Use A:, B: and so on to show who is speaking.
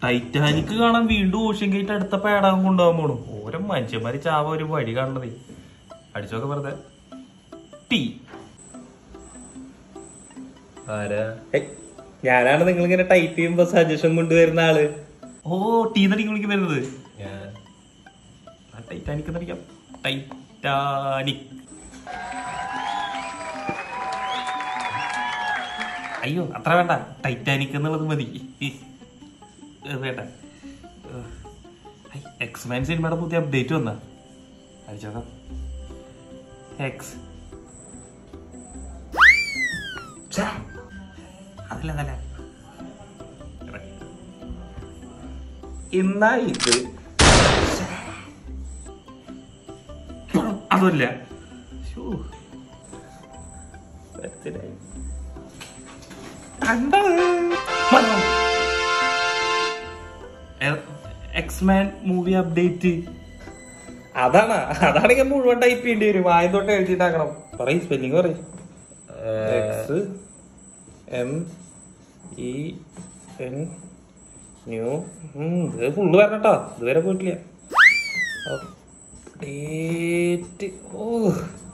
A: Titanic കാണാൻ വീണ്ടും ocean gate അടുത്ത പേടാൻ കൊണ്ടുപോകാൻ പോണു ഓരോ മനുഷ്യന്മാര് ചാവ ഒരു വഴി കാണണതേ അടിച്ചോക്കെ വെറുതെ ടീ ആരാ
B: ഞാനാണ് നിങ്ങൾ ഇങ്ങനെ ടൈപ്പ് ചെയ്യുമ്പോ സജഷൻ കൊണ്ടുവരുന്ന ആള്
A: ഓ ടീ നടിക്ക് വിളിക്കുന്നത് ഞാൻ ആ ടൈറ്റാനിക് എന്നടിക്കാം ടൈറ്റാനിക് അയ്യോ അത്ര വേണ്ട ടൈറ്റാനിക് എന്നുള്ളത് മതി ഏ, വേണ്ട എക്സ്മാൻ സിനിമയുടെ പുതിയ അപ്ഡേറ്റ് വന്ന അടിച്ചോക്കാം എക്സ് അതല്ല അതല്ല
B: എന്നാ ഇത്
A: അതല്ല
B: ശ്ശോ. മനസ്സിലായി.
A: എക്സ്മാൻ മൂവി അപ്ഡേറ്റ്
B: അതാണ് അതാണെങ്കിൽ മുഴുവൻ ടൈപ്പ് ചെയ്യേണ്ടി വരും ആദ്യം തൊട്ട് എഴുതിയിട്ടാക്കണം പറയും സ്പെല്ലിംഗ് പറയും X M E N new ഇത് ഫുള്ള് വരണട്ടോ ഇതുവരെ പോയിട്ടില്ല അപ്ഡേറ്റ് ഓ